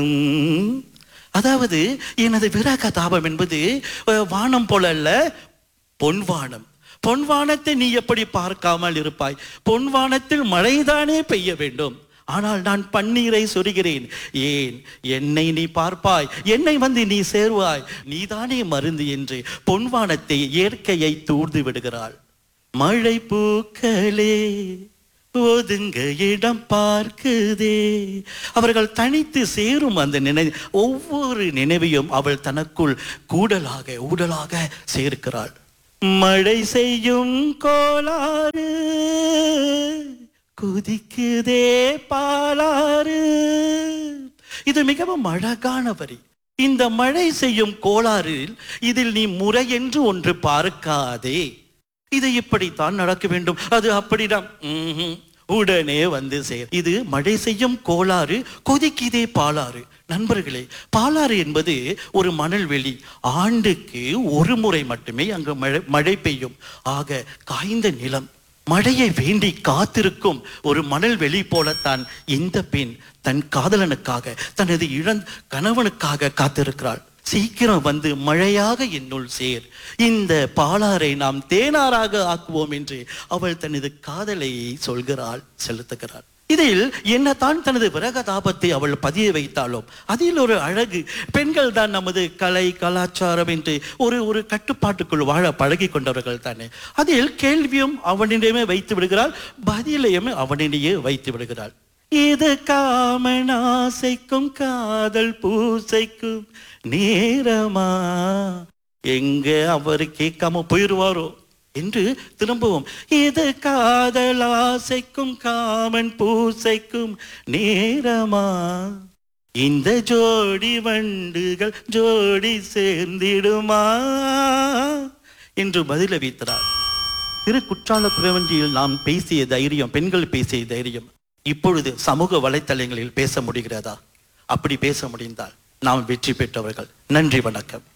உம், அதாவது எனது விரக தாபம் என்பது அஹ், வானம் போல அல்ல பொன்வானம் பொன்வானத்தை நீ எப்படி பார்க்காமல் இருப்பாய் பொன்வானத்தில் மழைதானே பெய்ய வேண்டும் ஆனால் நான் பன்னீரை சொருகிறேன் ஏன் என்னை நீ பார்ப்பாய் என்னை வந்து நீ சேர்வாய் நீதானே மருந்து என்று பொன்வானத்தை இயற்கையை தூர்ந்து விடுகிறாள் மழை பூக்களே ஒதுங்க இடம் பார்க்குதே அவர்கள் தனித்து சேரும் அந்த நினை ஒவ்வொரு நினைவையும் அவள் தனக்குள் கூடலாக ஊடலாக சேர்க்கிறாள் மழை செய்யும் கோளாறு குதிக்குதே பாலாறு இது மிகவும் அழகான வரி இந்த மழை செய்யும் கோளாறில் இதில் நீ முறை என்று ஒன்று பார்க்காதே இது இப்படித்தான் நடக்க வேண்டும் அது அப்படிதான் ம்ஹும். உடனே வந்து சேர் இது மழை செய்யும் கோளாறு கொதிக்குதே பாலாறு நண்பர்களே பாலாறு என்பது ஒரு மணல்வெளி ஆண்டுக்கு ஒரு முறை மட்டுமே அங்கு மழை மழை பெய்யும் ஆக காய்ந்த நிலம் மழையை வேண்டி காத்திருக்கும் ஒரு மணல் வெளி போலத்தான் இந்த பெண் தன் காதலனுக்காக தனது இழந்த கணவனுக்காக காத்திருக்கிறாள் சீக்கிரம் வந்து மழையாக என்னுள் சேர் இந்த பாலாரை நாம் தேனாராக ஆக்குவோம் என்று அவள் தனது காதலை சொல்கிறாள் செலுத்துகிறாள் இதில் என்னதான் தனது விரக தாபத்தை அவள் பதிய வைத்தாலும் அதில் ஒரு அழகு பெண்கள் தான் நமது கலை கலாச்சாரம் என்று ஒரு ஒரு கட்டுப்பாட்டுக்குள் வாழ பழகி கொண்டவர்கள் தானே அதில் கேள்வியும் அவனிடமே வைத்து விடுகிறாள் பதிலையும் அவனிடையே வைத்து விடுகிறாள் இது காமன் ஆசைக்கும் காதல் பூசைக்கும் நேரமா எங்க அவர் கேட்காம போயிருவாரோ என்று திரும்பவும் இது காதல் ஆசைக்கும் காமன் பூசைக்கும் நேரமா இந்த ஜோடி வண்டுகள் ஜோடி சேர்ந்திடுமா என்று பதிலளித்தார் திரு குற்றால குறவஞ்சியில் நாம் பேசிய தைரியம் பெண்கள் பேசிய தைரியம் இப்பொழுது சமூக வலைத்தளங்களில் பேச முடிகிறதா அப்படி பேச முடிந்தால் நாம் வெற்றி பெற்றவர்கள் நன்றி வணக்கம்